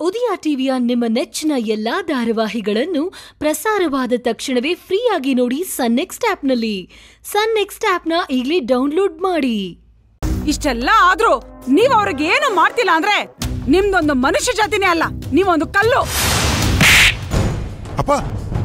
ಉದಯ ಟಿವಿಯ ನಿಮ್ಮ ನೆಚ್ಚಿನ ಎಲ್ಲಾ ಧಾರಾವಾಹಿಗಳನ್ನು ಪ್ರಸಾರವಾದ ತಕ್ಷಣವೇ ಫ್ರೀಯಾಗಿ ನೋಡಿ ಸನ್ ನೆಕ್ಸ್ಟ್ ಆಪ್ನಲ್ಲಿ ಸನ್ ನೆಕ್ಸ್ಟ್ ಆಪ್ನ ಈಗಲೇ ಡೌನ್ಲೋಡ್ ಮಾಡಿ ಇಷ್ಟೆಲ್ಲ ಆದ್ರೂ ನೀವ್ ಅವ್ರಿಗೆ ಏನು ಮಾಡ್ತಿಲ್ಲ ಅಂದ್ರೆ ನಿಮ್ದೊಂದು ಮನುಷ್ಯ ಜಾತಿನೇ ಅಲ್ಲ ನೀವೊಂದು ಕಲ್ಲು ಅಪ್ಪ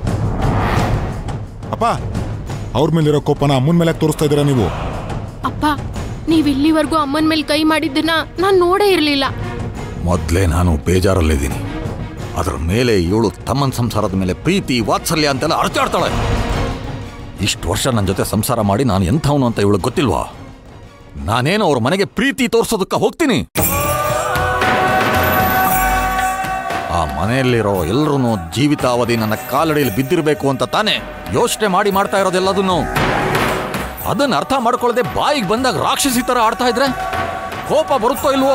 ಅಪ್ಪ ಅವ್ರ ಮೇಲಿರೋ ಕೋಪನ ಅಮ್ಮನ ಮೇಲೆ ತೋರಿಸ್ತಾ ಇದ್ದೀರಾ ನೀವು ಅಪ್ಪ ನೀವ್ ಇಲ್ಲಿವರೆಗೂ ಅಮ್ಮನ ಮೇಲೆ ಕೈ ಮಾಡಿದ್ದನ್ನ ನಾನ್ ನೋಡೇ ಇರ್ಲಿಲ್ಲ ಮೊದಲೇ ನಾನು ಬೇಜಾರಲ್ಲಿದ್ದೀನಿ ಅದರ ಮೇಲೆ ಇವಳು ತಮ್ಮನ ಸಂಸಾರದ ಮೇಲೆ ಪ್ರೀತಿ ವಾತ್ಸಲ್ಯ ಅಂತೆಲ್ಲ ಅರ್ಚಾಡ್ತಾಳೆ ಇಷ್ಟು ವರ್ಷ ನನ್ನ ಜೊತೆ ಸಂಸಾರ ಮಾಡಿ ನಾನು ಎಂಥವನು ಅಂತ ಇವಳು ಗೊತ್ತಿಲ್ವಾ ನಾನೇನು ಅವ್ರ ಮನೆಗೆ ಪ್ರೀತಿ ತೋರ್ಸೋದಕ್ಕೆ ಹೋಗ್ತೀನಿ ಆ ಮನೆಯಲ್ಲಿರೋ ಎಲ್ಲರೂ ಜೀವಿತಾವಧಿ ನನ್ನ ಕಾಲಡಿಯಲ್ಲಿ ಬಿದ್ದಿರಬೇಕು ಅಂತ ತಾನೇ ಯೋಚನೆ ಮಾಡಿ ಮಾಡ್ತಾ ಇರೋದೆಲ್ಲದನ್ನು ಅದನ್ನ ಅರ್ಥ ಮಾಡ್ಕೊಳ್ಳದೆ ಬಾಯಿಗೆ ಬಂದಾಗ ರಾಕ್ಷಸಿ ತರ ಆಡ್ತಾ ಇದ್ರೆ ಕೋಪ ಬರುತ್ತೋ ಇಲ್ವೋ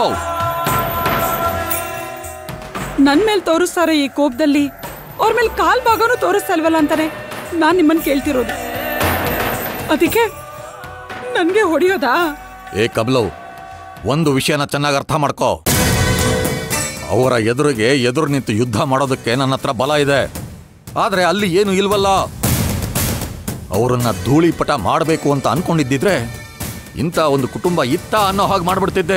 ನನ್ ಮೇಲೆ ತೋರಿಸ್ತಾರೆ ಈ ಕೋಪದಲ್ಲಿ ಅವ್ರ ಮೇಲೆ ಕಾಲ್ ಭಾಗನೂ ತೋರಿಸ್ತಾ ಇಲ್ವಲ್ಲ ಅಂತಾನೆ ನಾನ್ ನಿಮ್ಮನ್ ಕೇಳ್ತಿರೋದು ಅದಕ್ಕೆ ನನ್ಗೆ ಹೊಡಿಯೋದಾ ಏ ಕಬ್ಲವ್ ಒಂದು ವಿಷಯನ ಚೆನ್ನಾಗಿ ಅರ್ಥ ಮಾಡ್ಕೋ ಅವರ ಎದುರಿಗೆ ಎದುರು ನಿಂತು ಯುದ್ಧ ಮಾಡೋದಕ್ಕೆ ನನ್ನ ಹತ್ರ ಬಲ ಇದೆ ಆದ್ರೆ ಅಲ್ಲಿ ಏನು ಇಲ್ವಲ್ಲ ಅವರನ್ನ ಧೂಳಿಪಟ ಮಾಡಬೇಕು ಅಂತ ಅನ್ಕೊಂಡಿದ್ದಿದ್ರೆ ಇಂಥ ಒಂದು ಕುಟುಂಬ ಇತ್ತ ಅನ್ನೋ ಹಾಗೆ ಮಾಡ್ಬಿಡ್ತಿದ್ದೆ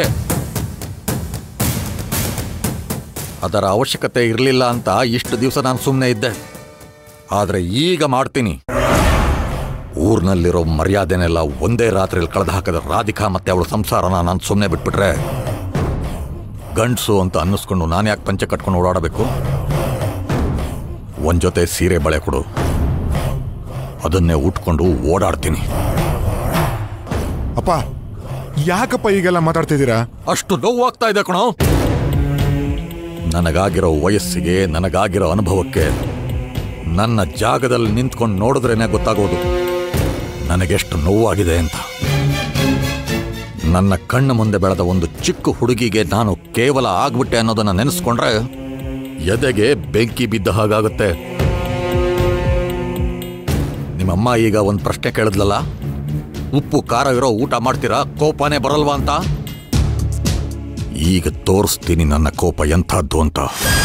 ಅದರ ಅವಶ್ಯಕತೆ ಇರಲಿಲ್ಲ ಅಂತ ಇಷ್ಟು ದಿವಸ ನಾನು ಸುಮ್ಮನೆ ಇದ್ದೆ ಆದ್ರೆ ಈಗ ಮಾಡ್ತೀನಿ ಊರ್ನಲ್ಲಿರೋ ಮರ್ಯಾದೆನೆಲ್ಲ ಒಂದೇ ರಾತ್ರಿಯಲ್ಲಿ ಕಳೆದು ಹಾಕಿದ ರಾಧಿಕಾ ಮತ್ತೆ ಅವಳ ಸಂಸಾರನ ನಾನು ಸುಮ್ಮನೆ ಬಿಟ್ಬಿಟ್ರೆ ಗಂಡಸು ಅಂತ ಅನ್ನಿಸ್ಕೊಂಡು ನಾನು ಯಾಕೆ ಪಂಚೆ ಕಟ್ಕೊಂಡು ಓಡಾಡಬೇಕು ಒಂದ್ ಜೊತೆ ಸೀರೆ ಬಳೆ ಕೊಡು ಅದನ್ನೇ ಉಟ್ಕೊಂಡು ಓಡಾಡ್ತೀನಿ ಅಪ್ಪ ಯಾಕಪ್ಪ ಈಗೆಲ್ಲ ಮಾತಾಡ್ತಿದ್ದೀರಾ ಅಷ್ಟು ನೋವಾಗ್ತಾ ಇದೆ ಕಣೋ ನನಗಾಗಿರೋ ವಯಸ್ಸಿಗೆ ನನಗಾಗಿರೋ ಅನುಭವಕ್ಕೆ ನನ್ನ ಜಾಗದಲ್ಲಿ ನಿಂತ್ಕೊಂಡು ನೋಡಿದ್ರೇನೆ ಗೊತ್ತಾಗೋದು ನನಗೆಷ್ಟು ನೋವಾಗಿದೆ ಅಂತ ನನ್ನ ಕಣ್ಣ ಮುಂದೆ ಬೆಳೆದ ಒಂದು ಚಿಕ್ಕ ಹುಡುಗಿಗೆ ನಾನು ಕೇವಲ ಆಗ್ಬಿಟ್ಟೆ ಅನ್ನೋದನ್ನ ನೆನೆಸ್ಕೊಂಡ್ರೆ ಎದೆಗೆ ಬೆಂಕಿ ಬಿದ್ದ ಹಾಗಾಗುತ್ತೆ ನಿಮ್ಮಮ್ಮ ಈಗ ಒಂದು ಪ್ರಶ್ನೆ ಕೇಳಿದ್ಲಲ್ಲ ಉಪ್ಪು ಖಾರ ಇರೋ ಊಟ ಮಾಡ್ತೀರಾ ಕೋಪನೇ ಬರಲ್ವಾ ಅಂತ ಈಗ ತೋರಿಸ್ತೀನಿ ನನ್ನ ಕೋಪ ಎಂಥದ್ದು ಅಂತ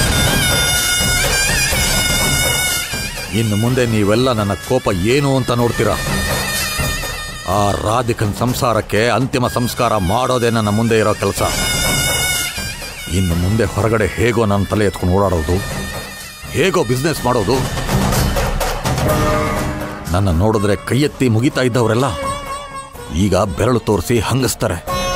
ಇನ್ನು ಮುಂದೆ ನೀವೆಲ್ಲ ನನ್ನ ಕೋಪ ಏನು ಅಂತ ನೋಡ್ತೀರಾ ಆ ರಾಧಿಕನ್ ಸಂಸಾರಕ್ಕೆ ಅಂತಿಮ ಸಂಸ್ಕಾರ ಮಾಡೋದೇ ನನ್ನ ಮುಂದೆ ಇರೋ ಕೆಲಸ ಇನ್ನು ಮುಂದೆ ಹೊರಗಡೆ ಹೇಗೋ ನನ್ನ ತಲೆ ಎತ್ಕೊಂಡು ಓಡಾಡೋದು ಹೇಗೋ ಬಿಸ್ನೆಸ್ ಮಾಡೋದು ನನ್ನ ನೋಡಿದ್ರೆ ಕೈ ಎತ್ತಿ ಮುಗಿತಾ ಇದ್ದವರೆಲ್ಲ ಈಗ ಬೆರಳು ತೋರಿಸಿ ಹಂಗಿಸ್ತಾರೆ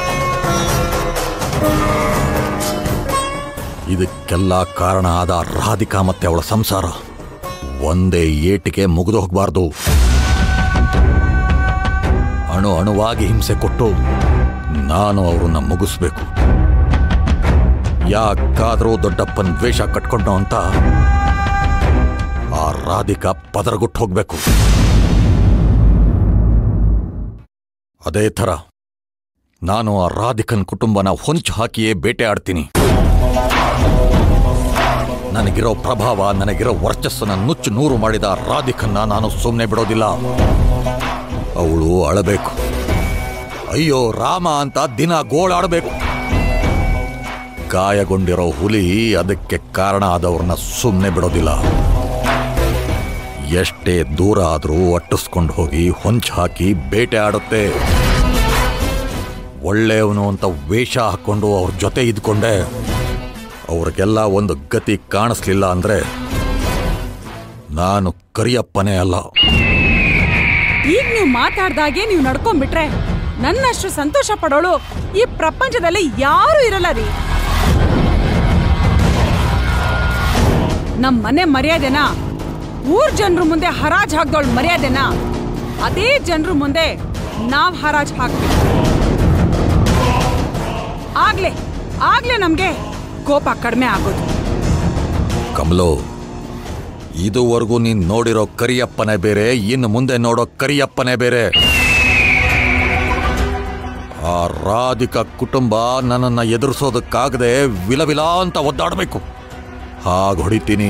ಇದಕ್ಕೆಲ್ಲ ಕಾರಣ ಆದ ರಾಧಿಕಾ ಮತ್ತೆ ಅವಳ ಸಂಸಾರ ಒಂದೇ ಏಟಿಗೆ ಮುಗಿದು ಹೋಗಬಾರ್ದು ಅಣು ಅಣುವಾಗಿ ಹಿಂಸೆ ಕೊಟ್ಟು ನಾನು ಅವ್ರನ್ನ ಮುಗಿಸ್ಬೇಕು ಯಾಕಾದ್ರೂ ದೊಡ್ಡಪ್ಪನ ದ್ವೇಷ ಕಟ್ಕೊಂಡು ಅಂತ ಆ ರಾಧಿಕಾ ಪದರಗುಟ್ಟು ಹೋಗ್ಬೇಕು ಅದೇ ಥರ ನಾನು ಆ ರಾಧಿಕನ್ ಕುಟುಂಬನ ಹೊಂಚು ಹಾಕಿಯೇ ಬೇಟೆ ಆಡ್ತೀನಿ ನನಗಿರೋ ಪ್ರಭಾವ ನನಗಿರೋ ವರ್ಚಸ್ಸನ್ನ ನುಚ್ಚು ನೂರು ಮಾಡಿದ ಆ ರಾಧಿಕನ್ನ ನಾನು ಸುಮ್ಮನೆ ಬಿಡೋದಿಲ್ಲ ಅವಳು ಅಳಬೇಕು ಅಯ್ಯೋ ರಾಮ ಅಂತ ದಿನ ಗೋಳಾಡಬೇಕು ಗಾಯಗೊಂಡಿರೋ ಹುಲಿ ಅದಕ್ಕೆ ಕಾರಣ ಆದವ್ರನ್ನ ಸುಮ್ಮನೆ ಬಿಡೋದಿಲ್ಲ ಎಷ್ಟೇ ದೂರ ಆದರೂ ಅಟ್ಟಿಸ್ಕೊಂಡು ಹೋಗಿ ಹೊಂಚು ಹಾಕಿ ಬೇಟೆ ಆಡುತ್ತೆ ಒಳ್ಳೆಯವನು ಅಂತ ವೇಷ ಹಾಕೊಂಡು ಅವ್ರ ಜೊತೆ ಇದ್ಕೊಂಡೆ ಅವ್ರಿಗೆಲ್ಲ ಒಂದು ಗತಿ ಕಾಣಿಸ್ಲಿಲ್ಲ ಅಂದ್ರೆ ನಾನು ಕರಿಯಪ್ಪನೇ ಅಲ್ಲ ಈಗ ನೀವು ಮಾತಾಡ್ದಾಗೆ ನೀವು ನಡ್ಕೊಂಡ್ಬಿಟ್ರೆ ನನ್ನಷ್ಟು ಸಂತೋಷ ಪಡೋಳು ಈ ಪ್ರಪಂಚದಲ್ಲಿ ಯಾರು ಇರಲ್ಲ ರೀ ನಮ್ ಮನೆ ಮರ್ಯಾದೆನ ಊರ್ ಜನರ ಮುಂದೆ ಹರಾಜ್ ಹಾಕ್ದವಳ ಮರ್ಯಾದೆನ ಅದೇ ಜನರ ಮುಂದೆ ನಾವ್ ಹರಾಜ್ ಹಾಕ್ತೀವಿ ಆಗ್ಲೇ ಆಗ್ಲೇ ನಮ್ಗೆ ಕೋಪ ಕಡಿಮೆ ಆಗೋದು ಕಮಲು ಇದುವರೆಗೂ ನೀನ್ ನೋಡಿರೋ ಕರಿಯಪ್ಪನೇ ಬೇರೆ ಇನ್ನು ಮುಂದೆ ನೋಡೋ ಕರಿಯಪ್ಪನೇ ಬೇರೆ ಆ ರಾಧಿಕ ಕುಟುಂಬ ನನ್ನನ್ನ ಎದುರಿಸೋದಕ್ಕಾಗದೆ ವಿಲವಿಲ ಅಂತ ಒದ್ದಾಡಬೇಕು ಹಾಗೆ ಹೊಡಿತೀನಿ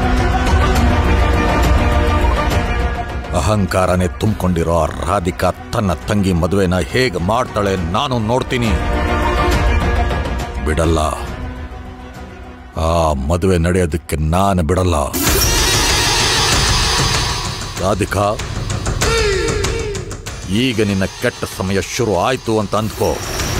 ಅಹಂಕಾರನೇ ತುಂಬಿಕೊಂಡಿರೋ ಆ ರಾಧಿಕಾ ತನ್ನ ತಂಗಿ ಮದುವೆನ ಹೇಗೆ ಮಾಡ್ತಾಳೆ ನಾನು ನೋಡ್ತೀನಿ ಬಿಡಲ್ಲ ಆ ಮದುವೆ ನಡೆಯೋದಕ್ಕೆ ನಾನು ಬಿಡಲ್ಲ ರಾಧಿಕಾ ಈಗ ನಿನ್ನ ಕೆಟ್ಟ ಸಮಯ ಶುರು ಆಯ್ತು ಅಂತ ಅಂದ್ಕೋ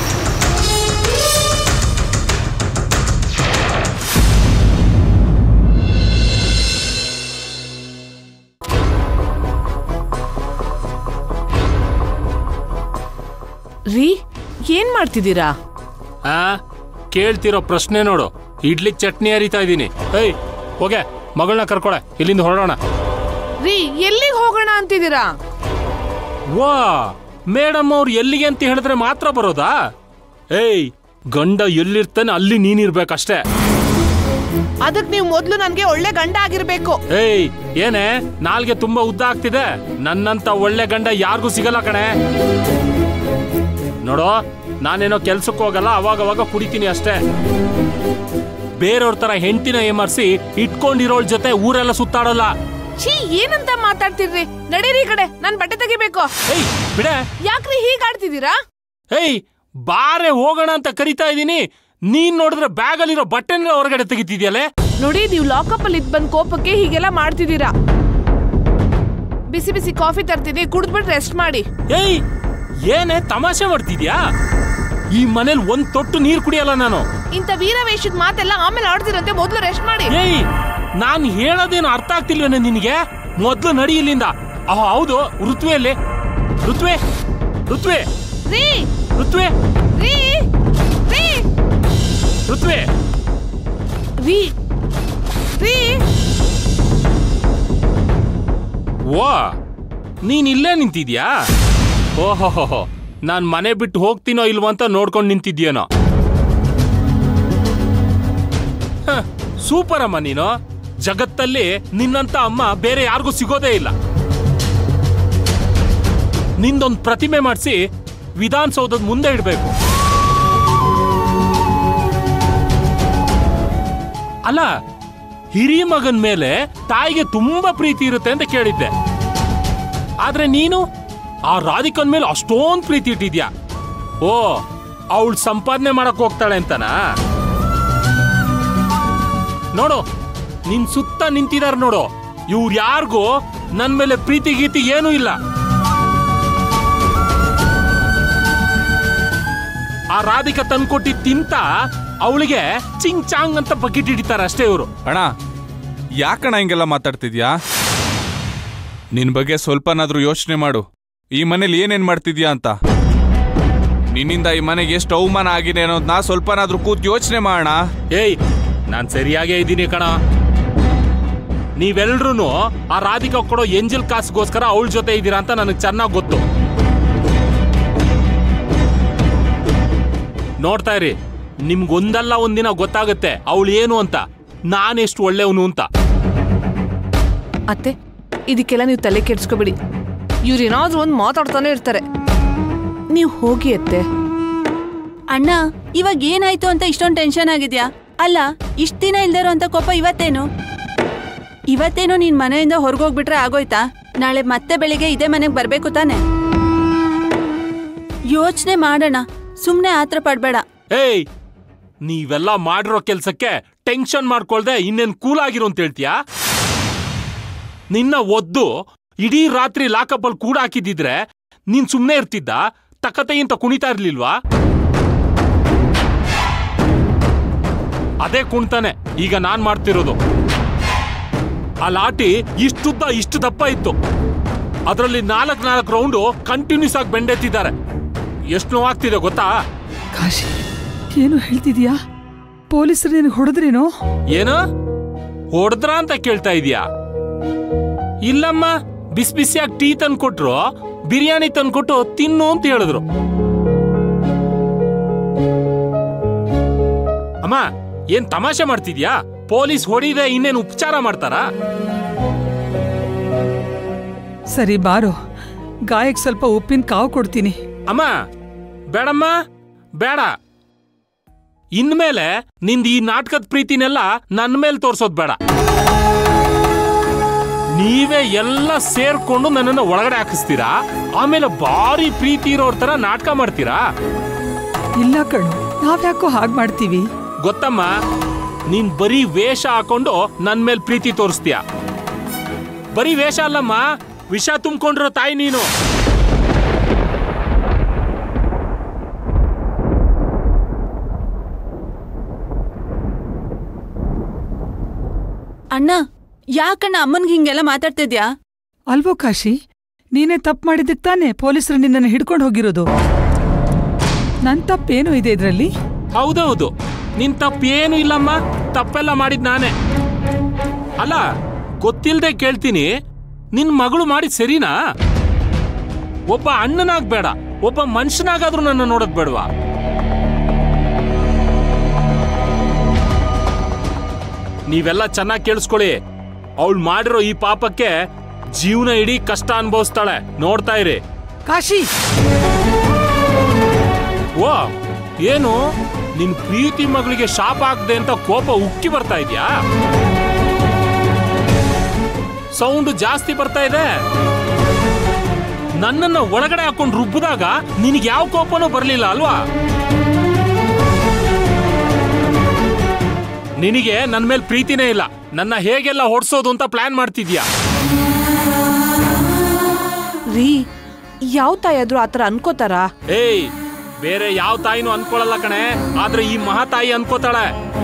ರೀ ಏನ್ ಮಾಡ್ತಿದ್ದೀರಾ ಆ ಕೇಳ್ತಿರೋ ಪ್ರಶ್ನೆ ನೋಡು ಇಡ್ಲಿ ಚಟ್ನಿ ಹರಿತಾ ಇದ್ದೀನಿ ಏಯ್ ಹೋಗೆ ಮಗಳನ್ನ ಕರ್ಕೊಳೆ ಇಲ್ಲಿಂದ ಹೊರಡೋಣ ರೀ ಎಲ್ಲಿಗೆ ಹೋಗೋಣ ಅಂತಿದ್ದೀರಾ ವಾ ಮೇಡಮ್ ಅವ್ರು ಎಲ್ಲಿಗೆ ಅಂತ ಹೇಳಿದ್ರೆ ಮಾತ್ರ ಬರೋದಾ ಏಯ್ ಗಂಡ ಎಲ್ಲಿರ್ತಾನೆ ಅಲ್ಲಿ ನೀನಿರ್ಬೇಕಷ್ಟೇ ಅದಕ್ ನೀವು ಮೊದ್ಲು ನನ್ಗೆ ಒಳ್ಳೆ ಗಂಡ ಆಗಿರ್ಬೇಕು ಏಯ್ ಏನೇ ನಾಲ್ಗೆ ತುಂಬಾ ಉದ್ದ ಆಗ್ತಿದೆ ನನ್ನಂತ ಒಳ್ಳೆ ಗಂಡ ಯಾರಿಗೂ ಸಿಗಲ್ಲ ಕಣೆ ನೋಡೋ ನಾನೇನೋ ಕೆಲ್ಸಕ್ಕೆ ಹೋಗಲ್ಲ ಅವಾಗ ಅವಾಗ ಕುಡಿತೀನಿ ಅಷ್ಟೇ ಬೇರೆಯವ್ರ ತರ ಹೆಂಡತಿನ ಏಮರ್ಸಿ ಇಟ್ಕೊಂಡಿರೋಳ್ ಜೊತೆ ಊರೆಲ್ಲ ಸುತ್ತಾಡಲ್ಲ ಛೀ ಏನಂತ ಮಾತಾಡ್ತಿರ್ರಿ ನಡೀರಿ ಈ ಕಡೆ ನಾನ್ ಬಟ್ಟೆ ತೆಗಿಬೇಕು ಏಯ್ ಬಿಡೆ ಯಾಕ್ರಿ ಹೀಗ್ ಆಡ್ತಿದ್ದೀರಾ ಏಯ್ ಬಾರೆ ಹೋಗೋಣ ಅಂತ ಕರಿತಾ ಇದೀನಿ ನೀನ್ ನೋಡಿದ್ರೆ ಬ್ಯಾಗಲ್ಲಿರೋ ಬಟ್ಟೆನ ಹೊರಗಡೆ ತೆಗಿತಿದ್ಯಲ್ಲೇ ನೋಡಿ ನೀವು ಲಾಕಪ್ ಅಲ್ಲಿ ಇದ್ ಬಂದ್ ಕೋಪಕ್ಕೆ ಹೀಗೆಲ್ಲ ಮಾಡ್ತಿದ್ದೀರಾ ಬಿಸಿ ಬಿಸಿ ಕಾಫಿ ತರ್ತೀನಿ ಕುಡಿದ್ಬಿಟ್ಟು ರೆಸ್ಟ್ ಮಾಡಿ ಏಯ್ ಏನೇ ತಮಾಷೆ ಮಾಡ್ತಿದ್ಯಾ ಈ ಮನೇಲಿ ಒಂದ್ ತೊಟ್ಟು ನೀರ್ ಕುಡಿಯಲ್ಲ ನಾನು ಇಂಥ ವೀರವೇಶದ ಮಾತೆಲ್ಲ ಆಮೇಲೆ ಆಡ್ತಿರಂತೆ ಮೊದ್ಲು ರೆಸ್ಟ್ ಮಾಡಿ ಏಯ್ ನಾನ್ ಹೇಳೋದೇನು ಅರ್ಥ ಆಗ್ತಿಲ್ವೇನೆ ನಿನಗೆ ಮೊದ್ಲು ನಡಿ ಇಲ್ಲಿಂದ ಆ, ಹೌದು ಋತ್ವೆಯಲ್ಲಿ ಋತ್ವೆ ಋತ್ವೆ ರೀ ಋತ್ವೆ ರೀ ರೀ ಋತ್ವೆ ರೀ ರೀ ಓ ನೀನ್ ಇಲ್ಲೇ ನಿಂತಿದ್ಯಾ ಓಹೋ ನಾನ್ ಮನೆ ಬಿಟ್ಟು ಹೋಗ್ತೀನೋ ಇಲ್ವೋ ಅಂತ ನೋಡ್ಕೊಂಡು ನಿಂತಿದ್ಯೇನೋ ಹ, ಸೂಪರ್ ಅಮ್ಮ ನೀನು ಜಗತ್ತಲ್ಲಿ ನಿನ್ನಂತ ಅಮ್ಮ ಬೇರೆ ಯಾರಿಗೂ ಸಿಗೋದೇ ಇಲ್ಲ ನಿಂದೊಂದು ಪ್ರತಿಮೆ ಮಾಡಿಸಿ ವಿಧಾನಸೌಧದ ಮುಂದೆ ಇಡಬೇಕು ಅಲ್ಲ ಹಿರಿಯ ಮಗನ್ ಮೇಲೆ ತಾಯಿಗೆ ತುಂಬಾ ಪ್ರೀತಿ ಇರುತ್ತೆ ಅಂತ ಕೇಳಿದ್ದೆ ಆದ್ರೆ ನೀನು ಆ ರಾಧಿಕನ್ ಮೇಲೆ ಅಷ್ಟೊಂದ್ ಪ್ರೀತಿ ಇಟ್ಟಿದ್ಯಾ ಓ ಅವಳು ಸಂಪಾದನೆ ಮಾಡಕ್ ಹೋಗ್ತಾಳೆ ಅಂತನಾ ನೋಡು ನಿನ್ ಸುತ್ತ ನಿಂತಿದಾರ ನೋಡು ಇವ್ರು ಯಾರಿಗೂ ನನ್ ಮೇಲೆ ಪ್ರೀತಿ ಗೀತಿ ಏನೂ ಇಲ್ಲ ಆ ರಾಧಿಕ ತಂದ್ಕೊಟ್ಟಿ ತಿಂತ ಅವಳಿಗೆ ಚಿಂಗ್ ಚಾಂಗ್ ಅಂತ ಬಕೆಟ್ ಹಿಡಿತಾರೆ ಅಷ್ಟೇ ಇವರು ಅಣ್ಣ ಯಾಕಣ್ಣ ಹಿಂಗೆಲ್ಲ ಮಾತಾಡ್ತಿದ್ಯಾ ನಿನ್ ಬಗ್ಗೆ ಸ್ವಲ್ಪನಾದ್ರೂ ಯೋಚನೆ ಮಾಡು ಈ ಮನೇಲಿ ಏನೇನ್ ಮಾಡ್ತಿದ್ಯಾ ಅಂತ ನಿನ್ನಿಂದ ಈ ಮನೆಗೆ ಎಷ್ಟು ಅವಮಾನ ಆಗಿದೆ ಅನ್ನೋದನ್ನ ಸ್ವಲ್ಪನಾದ್ರೂ ಕೂತ್ ಯೋಚನೆ ಮಾಡೋಣ ಏಯ್ ನಾನ್ ಸರಿಯಾಗೇ ಇದ್ದೀನಿ ಕಣ ನೀವೆಲ್ರೂ ಆ ರಾಧಿಕಾ ಕೊಡೋ ಎಂಜಲ್ ಕಾಸ್ಗೋಸ್ಕರ ಅವಳ ಜೊತೆ ಇದ್ದೀರಾ ಅಂತ ನನಗೆ ಚೆನ್ನಾಗಿ ಗೊತ್ತು ನೋಡ್ತಾ ಇರಿ ನಿಮ್ಗೊಂದಲ್ಲ ಒಂದಿನ ಗೊತ್ತಾಗುತ್ತೆ ಅವಳು ಏನು ಅಂತ ನಾನೆಷ್ಟು ಒಳ್ಳೆಯವನು ಅಂತ ಅತ್ತೆ ಇದಕ್ಕೆಲ್ಲ ನೀವು ತಲೆ ಕೆಡ್ಸ್ಕೊಬೇಡಿ ಇವ್ರು ಏನಾದ್ರೂ ಒಂದು ಮಾತಾಡ್ತಾನೆ ಇರ್ತಾರೆ ನೀವು ಹೋಗಿ ಅತ್ತೆ ಅಣ್ಣ ಇವಾಗ ಏನಾಯ್ತು ಅಂತ ಇಷ್ಟೊಂದು ಟೆನ್ಷನ್ ಆಗಿದ್ಯಾ ಅಲ್ಲ ಇಷ್ಟ ದಿನ ಇಲ್ದಿರೋ ಅಂತ ಕೋಪ ಇವತ್ತೇನು ಇವತ್ತೇನೋ ನೀನ್ ಮನೆಯಿಂದ ಹೊರಗೋಗ್ಬಿಟ್ರೆ ಆಗೋಯ್ತಾ ನಾಳೆ ಮತ್ತೆ ಬೆಳಿಗ್ಗೆ ಇದೇ ಮನೆಗೆ ಬರ್ಬೇಕು ತಾನೆ ಯೋಚನೆ ಮಾಡೋಣ ಸುಮ್ನೆ ಆತ್ರ ಪಡ್ಬೇಡ ಏಯ್ ನೀವೆಲ್ಲ ಮಾಡಿರೋ ಕೆಲ್ಸಕ್ಕೆ ಟೆನ್ಷನ್ ಮಾಡ್ಕೊಳ್ದೆ ಇನ್ನೇನ್ ಕೂಲ್ ಆಗಿರು ಅಂತ ಹೇಳ್ತೀಯಾ ನಿನ್ನ ಒದ್ದು ಇಡೀ ರಾತ್ರಿ ಲಾಕಪ್ಪಲ್ ಕೂಡ ಹಾಕಿದ್ದಿದ್ರೆ ನೀನ್ ಸುಮ್ನೆ ಇರ್ತಿದ್ದ ತಕತೆಯಿಂದ ಕುಣಿತಾ ಇರ್ಲಿಲ್ವಾ ಅದೇ ಕುಣ್ತಾನೆ ಈಗ ನಾನ್ ಮಾಡ್ತಿರೋದು ಆ ಲಾಟಿ ಇಷ್ಟುದ್ದ ಇಷ್ಟು ದಪ್ಪ ಇತ್ತು ಅದರಲ್ಲಿ ನಾಲ್ಕ್ ನಾಲ್ಕು ರೌಂಡು ಕಂಟಿನ್ಯೂಸ್ ಆಗಿ ಬೆಂಡೆತ್ತಿದ್ದಾರೆ ಎಷ್ಟು ನೋವಾಗ್ತಿದೆ ಗೊತ್ತಾ ಕಾಶಿ ಏನು ಹೇಳ್ತಿದ್ಯಾ ಪೊಲೀಸರು ನಿನಗೆ ಹೊಡೆದ್ರೇನೋ ಏನು ಹೊಡೆದ್ರ ಅಂತ ಕೇಳ್ತಾ ಇದೀಯಾ ಇಲ್ಲಮ್ಮ ಬಿಸಿ ಬಿಸಿಯಾಗಿ ಟೀ ತಂದ್ಕೊಟ್ರು ಬಿರಿಯಾನಿ ತಂದ್ಕೊಟ್ಟು ತಿನ್ನು ಅಂತ ಹೇಳಿದ್ರು ಅಮ್ಮ ಏನ್ ತಮಾಷೆ ಮಾಡ್ತಿದ್ಯಾ ಪೊಲೀಸ್ ಹೊಡಿದೆ ಇನ್ನೇನು ಉಪಚಾರ ಮಾಡ್ತಾರಾ ಸರಿ ಬಾರೋ ಗಾಯಕ್ಕೆ ಸ್ವಲ್ಪ ಉಪ್ಪಿನ ಕಾವು ಕೊಡ್ತೀನಿ ಅಮ್ಮ ಬೇಡಮ್ಮ ಬೇಡ ಇನ್ಮೇಲೆ ನಿಂದ ಈ ನಾಟಕದ ಪ್ರೀತಿನೆಲ್ಲ ನನ್ನ ಮೇಲೆ ತೋರ್ಸೋದ್ ಬೇಡ ನೀವೇ ಎಲ್ಲ ಸೇರ್ಕೊಂಡು ನನ್ನನ್ನು ಒಳಗಡೆ ಹಾಕಿಸ್ತೀರಾ ಆಮೇಲೆ ಭಾರಿ ಪ್ರೀತಿ ಇರೋರ್ ತರ ನಾಟಕ ಮಾಡ್ತೀರಾ ಇಲ್ಲ ಕಣು ನಾವ್ಯಾಕೋ ಹಾಗೆ ಮಾಡ್ತೀವಿ ಗೊತ್ತಮ್ಮ ನೀನ್ ಬರೀ ವೇಷ ಹಾಕೊಂಡು ನನ್ ಮೇಲೆ ಪ್ರೀತಿ ತೋರಿಸ್ತೀಯ ಬರೀ ವೇಷ ಅಲ್ಲಮ್ಮ ವಿಷ ತುಂಬಿಕೊಂಡಿರೋ ತಾಯಿ ನೀನು ಅಣ್ಣ ಯಾಕಣ್ಣ ಅಮ್ಮನ್ಗೆ ಹಿಂಗೆಲ್ಲ ಮಾತಾಡ್ತಿದ್ಯಾ ಅಲ್ವೋ ಕಾಶಿ ನೀನೇ ತಪ್ಪು ಮಾಡಿದ್ದಕ್ಕೆ ತಾನೇ ಪೊಲೀಸರು ನಿನ್ನನ್ನು ಹಿಡ್ಕೊಂಡು ಹೋಗಿರೋದು ನನ್ ತಪ್ಪೇನು ಇದೆ ಇದ್ರಲ್ಲಿ ಹೌದೌದು ನಿನ್ ತಪ್ಪೇನು ಇಲ್ಲಮ್ಮ ತಪ್ಪೆಲ್ಲ ಮಾಡಿದ್ ನಾನೇ ಅಲ್ಲ ಗೊತ್ತಿಲ್ದೆ ಕೇಳ್ತೀನಿ ನಿನ್ ಮಗಳು ಮಾಡಿದ್ ಸರಿನಾ ಒಬ್ಬ ಅಣ್ಣನಾಗ್ ಬೇಡ ಒಬ್ಬ ಮನುಷ್ಯನಾಗಾದ್ರೂ ನನ್ನ ನೋಡೋದ್ ಬೇಡವಾ ನೀವೆಲ್ಲ ಚೆನ್ನಾಗಿ ಕೇಳಿಸ್ಕೊಳ್ಳಿ ಅವಳು ಮಾಡಿರೋ ಈ ಪಾಪಕ್ಕೆ ಜೀವನ ಇಡೀ ಕಷ್ಟ ಅನುಭವಿಸ್ತಾಳೆ ನೋಡ್ತಾ ಇರಿ ಕಾಶಿ ಓ ಏನು ನಿನ್ ಪ್ರೀತಿ ಮಗಳಿಗೆ ಶಾಪ ಆಗದೆ ಅಂತ ಕೋಪ ಉಕ್ಕಿ ಬರ್ತಾ ಇದ್ಯಾ ಸೌಂಡ್ ಜಾಸ್ತಿ ಬರ್ತಾ ಇದೆ ನನ್ನನ್ನ ಒಳಗಡೆ ಹಾಕೊಂಡು ರುಬ್ಬಿದಾಗ ನಿನಗೆ ಯಾವ ಕೋಪನೂ ಬರಲಿಲ್ಲ ಅಲ್ವಾ ನಿನಗೆ ನನ್ನ ಮೇಲೆ ಪ್ರೀತಿನೇ ಇಲ್ಲ ನನ್ನ ಹೇಗೆಲ್ಲ ಹೊಡ್ಸೋದು ಅಂತ ಪ್ಲಾನ್ ಮಾಡ್ತಿದ್ಯಾ ರೀ ಯಾವ ತಾಯಾದ್ರೂ ಆತರ ಅನ್ಕೋತಾರ ಏಯ್ ಬೇರೆ ಯಾವ ತಾಯಿನೂ ಅನ್ಕೊಳಲ್ಲ ಕಣೆ ಆದ್ರೆ ಈ ಮಹಾತಾಯಿ ಅನ್ಕೋತಾಳೆ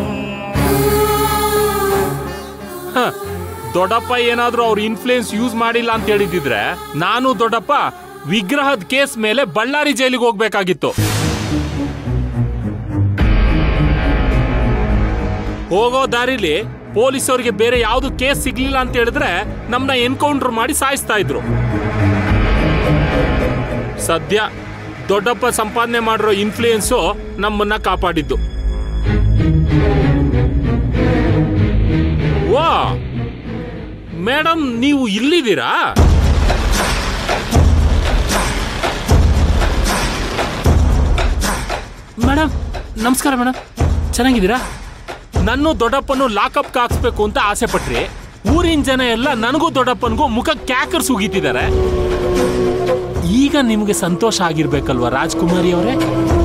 ಹ, ದೊಡ್ಡಪ್ಪ ಏನಾದ್ರೂ ಅವ್ರ ಇನ್ಫ್ಲೂಯೆನ್ಸ್ ಯೂಸ್ ಮಾಡಿಲ್ಲ ಅಂತ ಹೇಳಿದಿದ್ರೆ ನಾನು ದೊಡ್ಡಪ್ಪ ವಿಗ್ರಹದ ಕೇಸ್ ಮೇಲೆ ಬಳ್ಳಾರಿ ಜೈಲಿಗೆ ಹೋಗ್ಬೇಕಾಗಿತ್ತು ಹೋಗೋ ದಾರಿಲಿ ಪೊಲೀಸರಿಗೆ ಬೇರೆ ಯಾವ್ದು ಕೇಸ್ ಸಿಗ್ಲಿಲ್ಲ ಅಂತ ಹೇಳಿದ್ರೆ ನಮ್ನ ಎನ್ಕೌಂಟರ್ ಮಾಡಿ ಸಾಯಿಸ್ತಾ ಇದ್ರು ಸದ್ಯ ದೊಡ್ಡಪ್ಪ ಸಂಪಾದನೆ ಮಾಡಿರೋ ಇನ್ಫ್ಲೂಯೆನ್ಸು ನಮ್ಮನ್ನ ಕಾಪಾಡಿದ್ದು ವಾ ಮೇಡಮ್ ನೀವು ಇಲ್ಲಿದ್ದೀರಾ ಮೇಡಮ್ ನಮಸ್ಕಾರ ಮೇಡಮ್ ಚೆನ್ನಾಗಿದ್ದೀರಾ ನನ್ನ ದೊಡ್ಡಪ್ಪನು ಲಾಕಪ್ ಹಾಕ್ಸ್ಬೇಕು ಅಂತ ಆಸೆ ಪಟ್ರಿ ಊರಿನ ಜನ ಎಲ್ಲ ನನಗೂ ದೊಡ್ಡಪ್ಪನಿಗೂ ಮುಖ ಕ್ಯಾಕರ್ಸ್ ಉಗಿತಿದ್ದಾರೆ ಈಗ ನಿಮ್ಗೆ ಸಂತೋಷ ಆಗಿರ್ಬೇಕಲ್ವಾ ರಾಜ್ಕುಮಾರಿ ಅವರೇ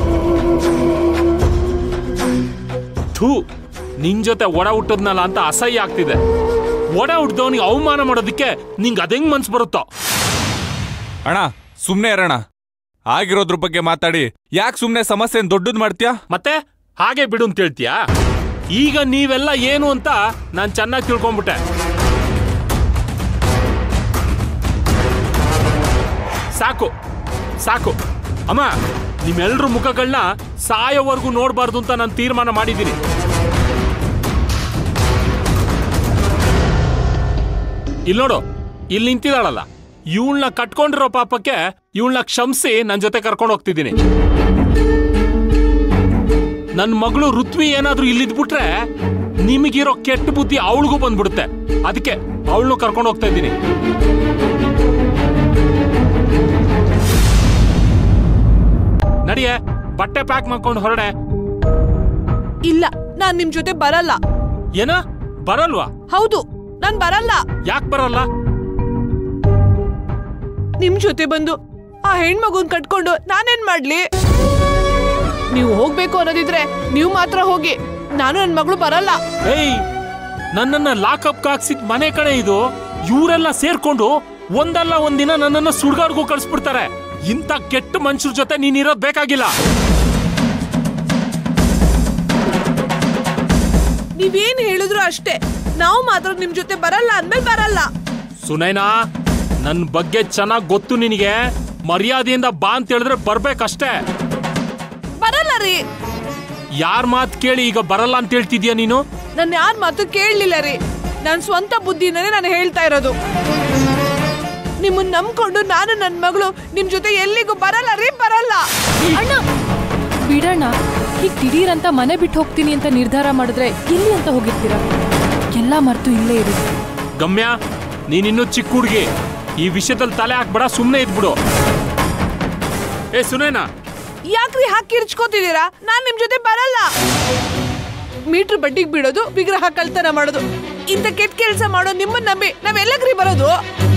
ಥೂ ನಿನ್ ಜೊತೆ ಒಡ ಹುಟ್ಟದ್ನಲ್ಲ ಅಂತ ಅಸಹ್ಯ ಆಗ್ತಿದೆ ಒಡ ಹುಟ್ಟಿದವನಿಗೆ ಅವಮಾನ ಮಾಡೋದಕ್ಕೆ ನಿಂಗೆ ಅದೆಂಗ್ ಮನ್ಸು ಬರುತ್ತೋ ಅಣ್ಣ ಸುಮ್ನೆ ಇರೋಣ ಆಗಿರೋದ್ರ ಬಗ್ಗೆ ಮಾತಾಡಿ ಯಾಕೆ ಸುಮ್ನೆ ಸಮಸ್ಯೆ ದೊಡ್ಡದ್ ಮಾಡ್ತೀಯಾ ಮತ್ತೆ ಹಾಗೆ ಬಿಡು ಅಂತ ಹೇಳ್ತೀಯಾ ಈಗ ನೀವೆಲ್ಲ ಏನು ಅಂತ ನಾನು ಚೆನ್ನಾಗಿ ತಿಳ್ಕೊಂಬಿಟ್ಟೆ ಸಾಕು ಸಾಕು ಅಮ್ಮ ನಿಮ್ಮೆಲ್ರ ಮುಖಗಳನ್ನ ಸಾಯೋವರೆಗೂ ನೋಡಬಾರ್ದು ಅಂತ ನಾನು ತೀರ್ಮಾನ ಮಾಡಿದ್ದೀನಿ ಇಲ್ಲಿ ನೋಡು ಇಲ್ಲಿ ನಿಂತಿದ್ದಾಳಲ್ಲ ಇವಳನ್ನ ಕಟ್ಕೊಂಡಿರೋ ಪಾಪಕ್ಕೆ ಇವಳನ್ನ ಕ್ಷಮಿಸಿ ನನ್ನ ಜೊತೆ ಕರ್ಕೊಂಡು ಹೋಗ್ತಿದ್ದೀನಿ ನನ್ನ ಮಗಳು ಋತ್ವಿ ಏನಾದ್ರೂ ಇಲ್ಲಿದ್ಬಿಟ್ರೆ ನಿಮಗಿರೋ ಕೆಟ್ಟ ಬುದ್ಧಿ ಅವಳಿಗೂ ಬಂದ್ಬಿಡುತ್ತೆ ಅದಕ್ಕೆ ಅವಳನ್ನು ಕರ್ಕೊಂಡು ಹೋಗ್ತಾ ಇದ್ದೀನಿ ನಡಿಯೇ ಬಟ್ಟೆ ಪ್ಯಾಕ್ ಮಾಡ್ಕೊಂಡು ಹೊರಡೆ ಇಲ್ಲ ನಾನ್ ನಿಮ್ ಜೊತೆ ಬರಲ್ಲ ಏನ ಬರಲ್ವಾ ಹೌದು ನಾನ್ ಬರಲ್ಲ ಯಾಕೆ ಬರಲ್ಲ ನಿಮ್ ಜೊತೆ ಬಂದು ಆ ಹೆಣ್ಮಗುನ್ ಕಟ್ಕೊಂಡು ನಾನೇನ್ ಮಾಡ್ಲಿ ನೀವು ಹೋಗ್ಬೇಕು ಅನ್ನೋದಿದ್ರೆ ನೀವು ಮಾತ್ರ ಹೋಗಿ ನಾನು ನನ್ ಮಗಳು ಬರಲ್ಲ ಏಯ್ ನನ್ನನ್ನ ಲಾಕಪ್ ಹಾಕ್ಸಿದ್ ಮನೆ ಕಡೆ ಇದು ಇವರೆಲ್ಲ ಸೇರ್ಕೊಂಡು ಒಂದಲ್ಲ ಒಂದಿನ ನನ್ನನ್ನ ಸುಡ್ಗಾಡ್ಗೂ ಕಳಿಸ್ಬಿಡ್ತಾರೆ ಇಂಥ ಕೆಟ್ಟ ಮನುಷ್ಯರ ಜೊತೆ ನೀನ್ ಇರೋದ್ ಬೇಕಾಗಿಲ್ಲ ನೀವೇನ್ ಹೇಳಿದ್ರು ಅಷ್ಟೇ ನಾವು ಮಾತ್ರ ನಿಮ್ ಜೊತೆ ಬರಲ್ಲ ಅಂದ್ಮೇಲೆ ಬರಲ್ಲ ಸುನೈನಾ ನನ್ ಬಗ್ಗೆ ಚೆನ್ನಾಗ್ ಗೊತ್ತು ನಿನಗೆ ಮರ್ಯಾದೆಯಿಂದ ಬಾ ಅಂತ ಹೇಳಿದ್ರೆ ಬರ್ಬೇಕಷ್ಟೇ ಬರಲ್ಲ ರೀ ಯಾರ್ ಮಾತ್ ಕೇಳಿ ಈಗ ಬರಲ್ಲ ಅಂತ ಹೇಳ್ತಿದ್ಯಾ ನೀನು ನನ್ನ ಯಾರ ಮಾತು ಕೇಳಲಿಲ್ಲ ರೀ ನನ್ನ ಸ್ವಂತ ಬುದ್ಧಿನೇ ನಾನು ಹೇಳ್ತಾ ಇರೋದು ನಿಮ್ಮನ್ನ ನಂಬ್ಕೊಂಡು ನಾನು ನನ್ನ ಮಗಳು ನಿಮ್ ಜೊತೆ ಎಲ್ಲಿಗೂ ಬರಲ್ಲ ರೀ ಬರಲ್ಲ ಅಣ್ಣ ಬಿಡಣ್ಣ ಈಗ ದಿಢೀರಂತ ಮನೆ ಬಿಟ್ಟು ಹೋಗ್ತೀನಿ ಅಂತ ನಿರ್ಧಾರ ಮಾಡಿದ್ರೆ ಎಲ್ಲಿ ಅಂತ ಹೋಗಿರ್ತೀರಾ ಎಲ್ಲ ಮರ್ತು ಇಲ್ಲೇ ಇರಿ ಗಮ್ಯ ನೀನಿನ್ನೂ ಚಿಕ್ಕ ಹುಡುಗಿ ಈ ವಿಷಯದಲ್ಲಿ ತಲೆ ಹಾಕ್ಬೇಡ ಸುಮ್ಮನೆ ಇದ್ಬಿಡು ಏ ಸುನೇನಾ ಯಾಕ್ರಿ ಹಾಕಿ ಇರ್ಚ್ಕೋತಿದ್ದೀರಾ ನಾನ್ ನಿಮ್ ಜೊತೆ ಬರಲ್ಲ ಮೀಟರ್ ಬಡ್ಡಿಗೆ ಬಿಡೋದು ವಿಗ್ರಹ ಕಳ್ತನ ಮಾಡೋದು ಇಂಥ ಕೆಟ್ಟ ಕೆಲಸ ಮಾಡೋ ನಿಮ್ಮನ್ನ ನಂಬಿ ನಾವೆಲ್ಲಗ್ರಿ ಬರೋದು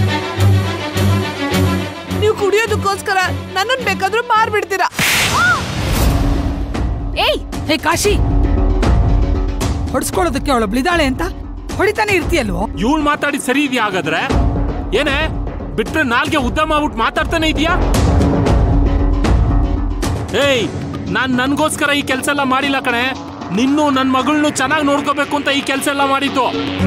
ನೀವು ಕುಡಿಯೋದಕ್ಕೋಸ್ಕರ ನನ್ನನ್ ಬೇಕಾದ್ರೂ ಮಾರ್ಬಿಡ್ತೀರಾ ಏಯ್ ಹೇ ಕಾಶಿ ಹೊಡ್ಸ್ಕೊಳ್ಳೋದಕ್ಕೆ ಅವಳು ಬ್ಲಿದಾಳೆ ಅಂತ ಹೊಡಿತಾನೆ ಇರ್ತೀಯಲ್ವೋ ಇವಳು ಮಾತಾಡಿ ಸರಿ ಇದೆಯಾ ಹಾಗಾದ್ರೆ ಏನೇ ಬಿಟ್ರೆ ನಾಲ್ಗೆ ಉದ್ದ ಮಾಡ್ಬಿಟ್ಟು ಮಾತಾಡ್ತಾನೆ ಇದೆಯಾ ಏಯ್ ನಾನ್ ನನ್ಗೋಸ್ಕರ ಈ ಕೆಲ್ಸ ಎಲ್ಲ ಮಾಡಿಲ್ಲ ಕಣೆ ನಿನ್ನೂ ನನ್ ಮಗಳನ್ನೂ ಚೆನ್ನಾಗಿ ನೋಡ್ಕೋಬೇಕು ಅಂತ ಈ ಕೆಲ್ಸ ಎಲ್ಲ ಮಾಡಿದ್ದು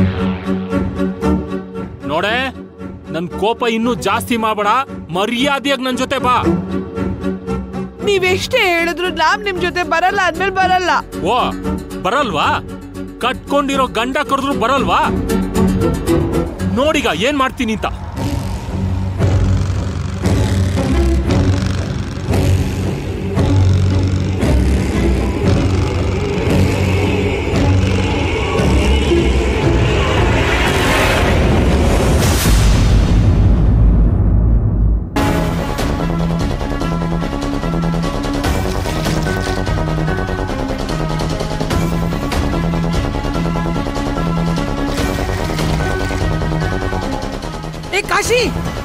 ನೋಡೆ ನನ್ ಕೋಪ ಇನ್ನೂ ಜಾಸ್ತಿ ಮಾಡ್ಬೇಡ ಮರ್ಯಾದೆಯಾಗಿ ನನ್ ಜೊತೆ ಬಾ ನೀವೆಷ್ಟೇ ಹೇಳಿದ್ರು ನಾವ್ ನಿಮ್ ಜೊತೆ ಬರಲ್ಲ ಅಂದ್ಮೇಲೆ ಬರಲ್ಲ ಓ ಬರಲ್ವಾ ಕಟ್ಕೊಂಡಿರೋ ಗಂಡ ಕರೆದ್ರು ಬರಲ್ವಾ ನೋಡಿಗ ಏನ್ ಮಾಡ್ತೀನಿ ಅಂತ ಏ ಕಾಶಿ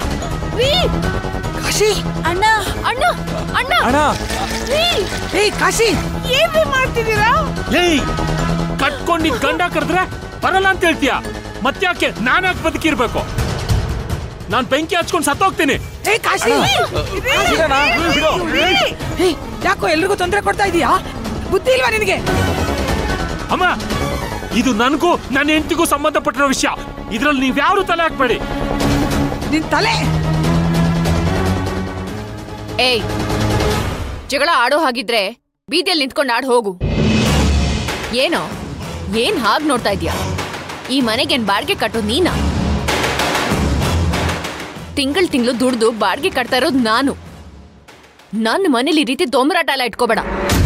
ಕಾಶಿ ಅಣ್ಣ ಅಣ್ಣ ಅಣ್ಣ ಅಣ್ಣ ಏ ಕಾಶಿ ಏನ್ರಿ ಮಾಡ್ತಿದ್ದೀರಾ ಏಯ್ ಕಟ್ಕೊಂಡಿದ್ ಗಂಡ ಕರೆದ್ರೆ ಬರಲ್ಲ ಅಂತ ಹೇಳ್ತೀಯ ಮತ್ತ್ಯಾಕೆ ನಾನ್ಯಾಕೆ ಬದುಕಿರ್ಬೇಕು ನಾನ್ ಬೆಂಕಿ ಹಚ್ಕೊಂಡು ಸತ್ತೋಗ್ತೀನಿ ಏ ಕಾಶಿ ಏ ಯಾಕೋ ಎಲ್ರಿಗೂ ತೊಂದರೆ ಕೊಡ್ತಾ ಇದೀಯಾ ಬುದ್ಧಿ ಇಲ್ವಾ ನಿನಗೆ ಅಮ್ಮ ಇದು ನನಗೂ ನನ್ನ ಹೆಂಡತಿಗೂ ಸಂಬಂಧಪಟ್ಟಿರೋ ವಿಷಯ ಇದ್ರಲ್ಲಿ ನೀವ್ಯಾರು ತಲೆ ಹಾಕ್ಬೇಡಿ ನಿನ್ ತಲೆ ಏಯ್ ಜಗಳ ಆಡೋ ಹಾಗಿದ್ರೆ ಬೀದಿಯಲ್ಲಿ ನಿಂತ್ಕೊಂಡು ಆಡ್ ಹೋಗು ಏನೋ ಏನ್ ಹಾಗ್ ನೋಡ್ತಾ ಇದ್ಯಾ ಈ ಮನೆಗೇನ್ ಬಾಡ್ಗೆ ಕಟ್ಟೋದ್ ನೀನಾ ತಿಂಗಳ್ ತಿಂಗಳು ದುಡ್ದು ಬಾಡ್ಗೆ ಕಟ್ತಾ ಇರೋದು ನಾನು ನನ್ನ ಮನೇಲಿ ಈ ರೀತಿ ದೊಂಬರಾಟ ಎಲ್ಲ ಇಟ್ಕೋಬೇಡ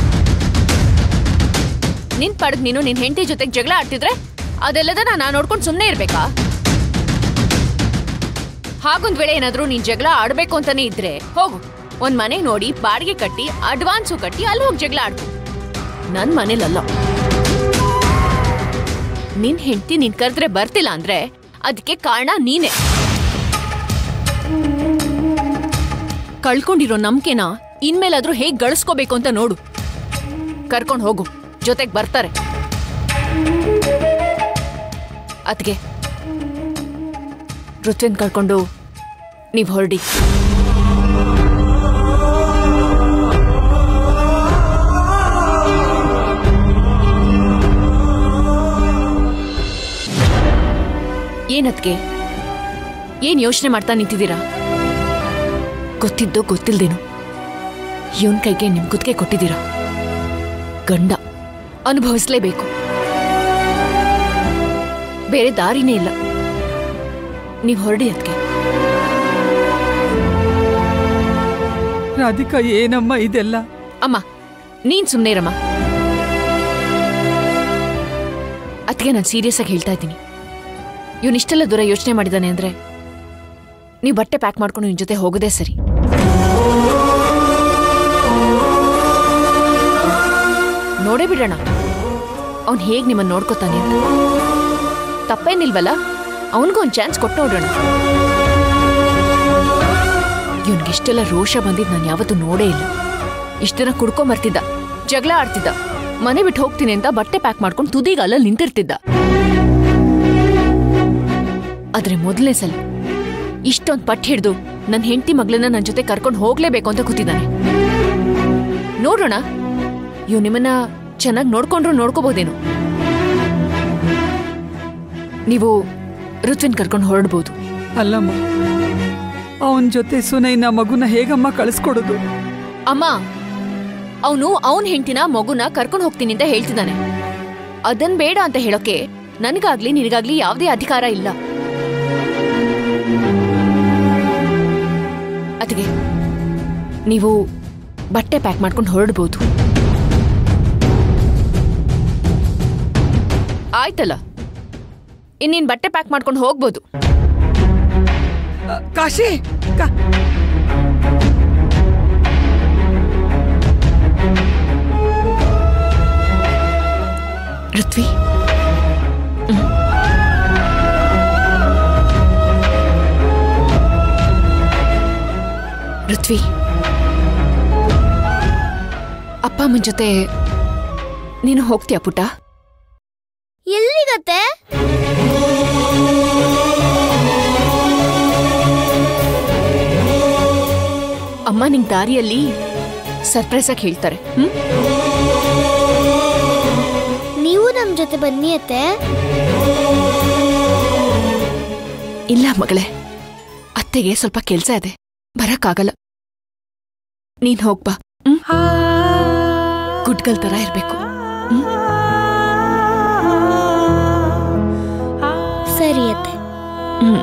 ನಿನ್ ಪಡೆದ್ ನೀನು ನಿನ್ ಹೆಂಡತಿ ಜೊತೆಗೆ ಜಗಳ ಆಡ್ತಿದ್ರೆ ಅದೆಲ್ಲದನ್ನ ನಾನು ನೋಡ್ಕೊಂಡು ಸುಮ್ಮನೆ ಇರ್ಬೇಕಾ ಹಾಗೊಂದ್ ವೇಳೆ ಏನಾದ್ರೂ ನೀನ್ ಜಗಳ ಆಡ್ಬೇಕು ಅಂತಾನೆ ಇದ್ರೆ ಹೋಗು ಒಂದ್ ಮನೆ ನೋಡಿ ಬಾಡಿಗೆ ಕಟ್ಟಿ ಅಡ್ವಾನ್ಸು ಕಟ್ಟಿ ಅಲ್ಲಿ ಹೋಗಿ ಜಗಳ ಆಡ್ತು ನನ್ ಮನೇಲಲ್ಲ ನಿನ್ ಹೆಂಡತಿ ನೀನ್ ಕರೆದ್ರೆ ಬರ್ತಿಲ್ಲ ಅಂದ್ರೆ ಅದಕ್ಕೆ ಕಾರಣ ನೀನೆ ಕಳ್ಕೊಂಡಿರೋ ನಂಬಿಕೆನ ಇನ್ಮೇಲಾದ್ರೂ ಹೇಗ್ ಗಳಿಸ್ಕೋಬೇಕು ಅಂತ ನೋಡು ಕರ್ಕೊಂಡ್ ಹೋಗು ಜೊತೆಗ್ ಬರ್ತಾರೆ ಅದ್ಗೆ ಋತ್ವಿನ್ ಕರ್ಕೊಂಡು ನೀವ್ ಹೊರಡಿ ಏನದ್ಕೆ ಏನ್ ಯೋಚನೆ ಮಾಡ್ತಾ ನಿಂತಿದ್ದೀರಾ ಗೊತ್ತಿದ್ದೋ ಗೊತ್ತಿಲ್ದೇನು ಇವನ್ ಕೈಗೆ ನಿಮ್ ಗುತ್ತಿಗೆ ಕೊಟ್ಟಿದ್ದೀರಾ ಗಂಡ ಅನುಭವಿಸ್ಲೇಬೇಕು ಬೇರೆ ದಾರಿನೇ ಇಲ್ಲ ನೀವ್ ಹೊರಡಿ ಅದಕ್ಕೆ ರಾಧಿಕಾ ಏನಮ್ಮ ಇದೆಲ್ಲ ಅಮ್ಮ ನೀನ್ ಸುಮ್ನೆ ಇರಮ್ಮ ಅದಕ್ಕೆ ನಾನು ಸೀರಿಯಸ್ ಆಗಿ ಹೇಳ್ತಾ ಇದ್ದೀನಿ ಇವನಿಷ್ಟೆಲ್ಲ ದೂರ ಯೋಚನೆ ಮಾಡಿದಾನೆ ಅಂದ್ರೆ ನೀವು ಬಟ್ಟೆ ಪ್ಯಾಕ್ ಮಾಡ್ಕೊಂಡು ನಿನ್ ಜೊತೆ ಹೋಗೋದೇ ಸರಿ ನೋಡೇ ಬಿಡೋಣ ಅವ್ನ್ ಹೇಗ್ ನಿಮ್ಮನ್ನ ನೋಡ್ಕೋತಾನೆ ಅಂತ ತಪ್ಪೇನಿಲ್ವಲ್ಲ ಅವನಿಗೂ ಒಂದು ಚಾನ್ಸ್ ಕೊಟ್ಟು ನೋಡೋಣ ಇವನ್ಗಿಷ್ಟೆಲ್ಲ ರೋಷ ಬಂದಿದ್ ನಾನು ಯಾವತ್ತೂ ನೋಡೇ ಇಲ್ಲ ಇಷ್ಟ ದಿನ ಕುಡ್ಕೊಂಬರ್ತಿದ್ದ ಜಗಳ ಆಡ್ತಿದ್ದ ಮನೆ ಬಿಟ್ಟು ಹೋಗ್ತೀನಿ ಅಂತ ಬಟ್ಟೆ ಪ್ಯಾಕ್ ಮಾಡ್ಕೊಂಡು ತುದಿಗಾಲ ನಿಂತಿರ್ತಿದ್ದ ಆದ್ರೆ ಮೊದಲನೇ ಸಲ ಇಷ್ಟೊಂದ್ ಪಟ್ಟು ಹಿಡ್ದು ನನ್ನ ಹೆಂಡತಿ ಮಗಳನ್ನ ನನ್ನ ಜೊತೆ ಕರ್ಕೊಂಡು ಹೋಗ್ಲೇಬೇಕು ಅಂತ ಕೂತಿದ್ದಾನೆ ನೋಡೋಣ ಇವ್ ನಿಮ್ಮನ್ನ ಚೆನ್ನಾಗಿ ನೋಡ್ಕೊಂಡ್ರು ನೋಡ್ಕೋಬಹುದೇನು ನೀವು ಋತ್ವಿನ್ ಕರ್ಕೊಂಡು ಹೊರಡ್ಬೋದು ಅಲ್ಲಮ್ಮ ಅವನ ಜೊತೆ ಸುನೈನ ಮಗುನ ಹೇಗಮ್ಮ ಕಳಿಸ್ಕೊಡೋದು ಅಮ್ಮ ಅವನು ಅವನ್ ಹೆಂಡತಿನ ಮಗುನ ಕರ್ಕೊಂಡು ಹೋಗ್ತೀನಿ ಅಂತ ಹೇಳ್ತಿದ್ದಾನೆ ಅದನ್ ಬೇಡ ಅಂತ ಹೇಳೋಕೆ ನನಗಾಗ್ಲಿ ನಿನಗಾಗ್ಲಿ ಯಾವುದೇ ಅಧಿಕಾರ ಇಲ್ಲ ಅದಕ್ಕೆ ನೀವು ಬಟ್ಟೆ ಪ್ಯಾಕ್ ಮಾಡ್ಕೊಂಡು ಹೊರಡ್ಬೋದು ಆಯ್ತಲ್ಲ ಇನ್ನೀನ್ ಬಟ್ಟೆ ಪ್ಯಾಕ್ ಮಾಡ್ಕೊಂಡು ಹೋಗ್ಬೋದು ಅ, ಕಾಶಿ ಕಾ- ಋತ್ವಿ ಋತ್ವಿ ಅಪ್ಪ ಅಮ್ಮನ ಜೊತೆ ನೀನು ಹೋಗ್ತೀಯ ಪುಟ್ಟ ಅತ್ತೆ ಅಮ್ಮ ನಿಂಗ್ ದಾರಿಯಲ್ಲಿ ಸರ್ಪ್ರೈಸ್ ಆಗಿ ಹೇಳ್ತಾರೆ ಹ್ಮ್ ನೀವು ನಮ್ ಜೊತೆ ಬನ್ನಿ ಅತ್ತೆ ಇಲ್ಲ ಮಗಳೇ ಅತ್ತೆಗೆ ಸ್ವಲ್ಪ ಕೆಲ್ಸ ಇದೆ ಬರಕ್ಕಾಗಲ್ಲ ನೀನ್ ಹೋಗ್ಬಾ ಹ್ಮ್ ಗುಡ್ಗಲ್ ತರ ಇರ್ಬೇಕು ಸರಿ ಅತ್ತೆ ಹ್ಮ್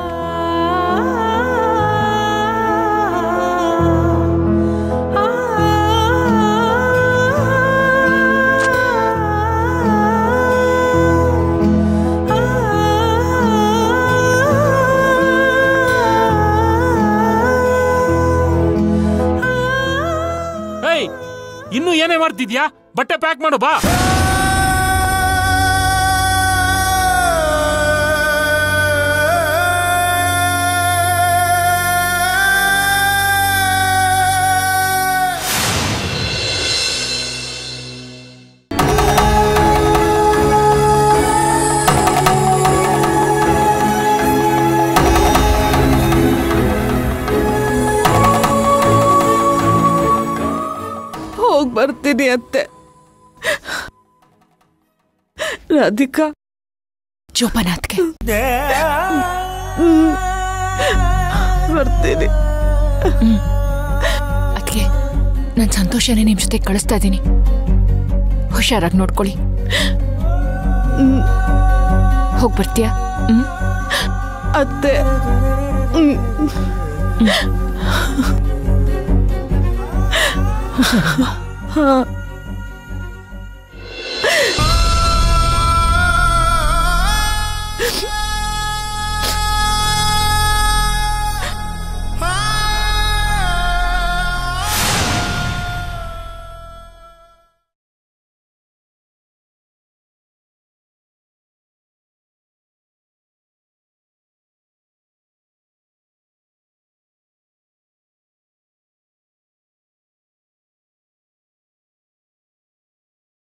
ಏಯ್ ಇನ್ನು ಏನೇ ಮಾಡ್ತಿದ್ಯಾ ಬಟ್ಟೆ ಪ್ಯಾಕ್ ಮಾಡು ಬಾ ಹೋಗ್ ಬರ್ತೀನಿ ಅತ್ತೆ ರಾಧಿಕಾ ಜೋಪಾನಾತ್ಗೆ ಬರ್ತೀನಿ ಅದಕ್ಕೆ ನಾನು ಸಂತೋಷನೇ ನಿಮ್ ಜೊತೆ ಕಳಿಸ್ತಾ ಇದ್ದೀನಿ ಹುಷಾರಾಗಿ ನೋಡ್ಕೊಳ್ಳಿ ಹೋಗ್ ಬರ್ತೀಯಾ ಹ್ಮ್ ಅತ್ತೆ ಹ್ಮ್. ಹಾ